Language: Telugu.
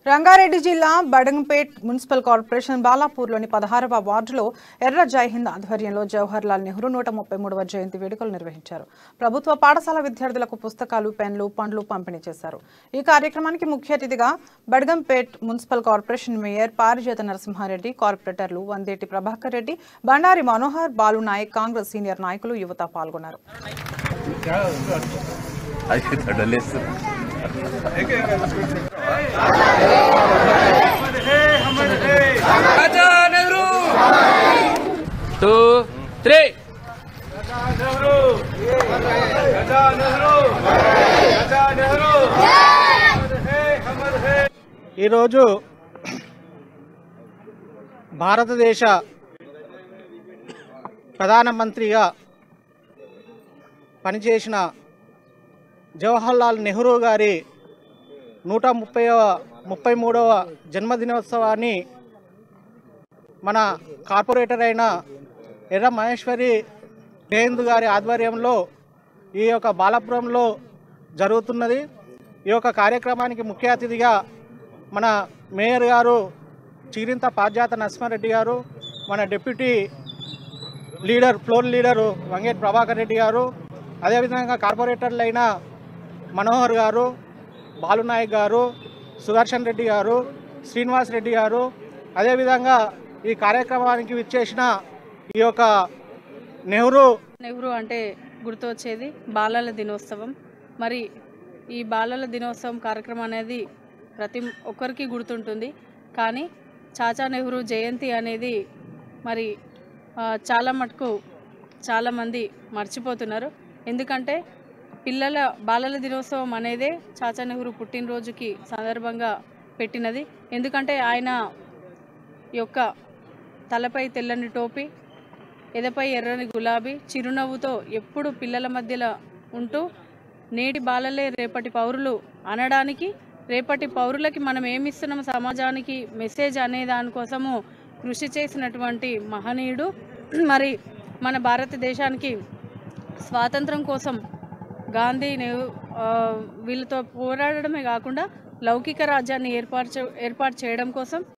రంగారెడ్డి జిల్లా బడంగపేట్ మున్సిపల్ కార్పొరేషన్ బాలాపూర్లోని పదహారవ వార్డులో ఎర్ర జైహింద్ ఆధ్వర్యంలో జవహర్ లాల్ నెహ్రూ నూట ముప్పై మూడవ జయంతి వేడుకలు నిర్వహించారు ప్రభుత్వ పాఠశాల విద్యార్థులకు పుస్తకాలు పెన్లు పండ్లు పంపిణీ చేశారు ఈ కార్యక్రమానికి ముఖ్య అతిథిగా బడ్గంపేట్ municipal corporation mayor Parijatha Narasimha Reddy కార్పొరేటర్లు వందేటి ప్రభాకర్ రెడ్డి బండారి మనోహర్ బాలు నాయక్ కాంగ్రెస్ సీనియర్ నాయకులు యువత పాల్గొన్నారు అయితే తడలేస్తారు Raja Nehru. Two, three. ఈరోజు భారతదేశ ప్రధానమంత్రిగా పనిచేసిన జవహర్లాల్ నెహ్రూ గారి నూట ముప్పైవ ముప్పై మూడవ జన్మదినోత్సవాన్ని మన కార్పొరేటర్ అయిన ఎర్ర మహేశ్వరి జయంత్ గారి ఆధ్వర్యంలో ఈ యొక్క బాలపురంలో జరుగుతున్నది ఈ యొక్క కార్యక్రమానికి ముఖ్య అతిథిగా మన మేయర్ గారు చిగిరింత పార్జాత నరసింహారెడ్డి గారు మన deputy leader floor leader Vanget Prabhakar Reddy గారు అదేవిధంగా కార్పొరేటర్లు అయిన మనోహర్ గారు బాలునాయక్ గారు సుదర్శన్ రెడ్డి గారు శ్రీనివాస్ రెడ్డి గారు అదేవిధంగా ఈ కార్యక్రమానికి విచ్చేసిన ఈ యొక్క నెహ్రూ నెహ్రూ అంటే గుర్తొచ్చేది బాలల దినోత్సవం మరి ఈ బాలల దినోత్సవం కార్యక్రమం అనేది ప్రతి ఒక్కరికి గుర్తుంటుంది కానీ చాచా నెహ్రూ జయంతి అనేది మరి ఆ, చాలా మటుకు చాలామంది మర్చిపోతున్నారు ఎందుకంటే పిల్లల బాలల దినోత్సవం అనేదే చాచా నెహ్రూ పుట్టినరోజుకి సందర్భంగా పెట్టినది ఎందుకంటే ఆయన యొక్క తలపై తెల్లని టోపీ ఎదపై ఎర్రని గులాబీ చిరునవ్వుతో ఎప్పుడు పిల్లల మధ్యలో ఉంటూ నేటి బాలలే రేపటి పౌరులు అనడానికి రేపటి పౌరులకి మనం ఏమిస్తున్నాం సమాజానికి మెసేజ్ అనే దానికోసము కృషి చేసినటువంటి మహనీయుడు మరి మన భారతదేశానికి స్వాతంత్రం కోసం గాంధీ నెహ్రూ ఆ, వీళ్ళతో పోరాడడమే కాకుండా లౌకిక రాజ్యాన్ని ఏర్పాటు చే- ఏర్పాటు చేయడం కోసం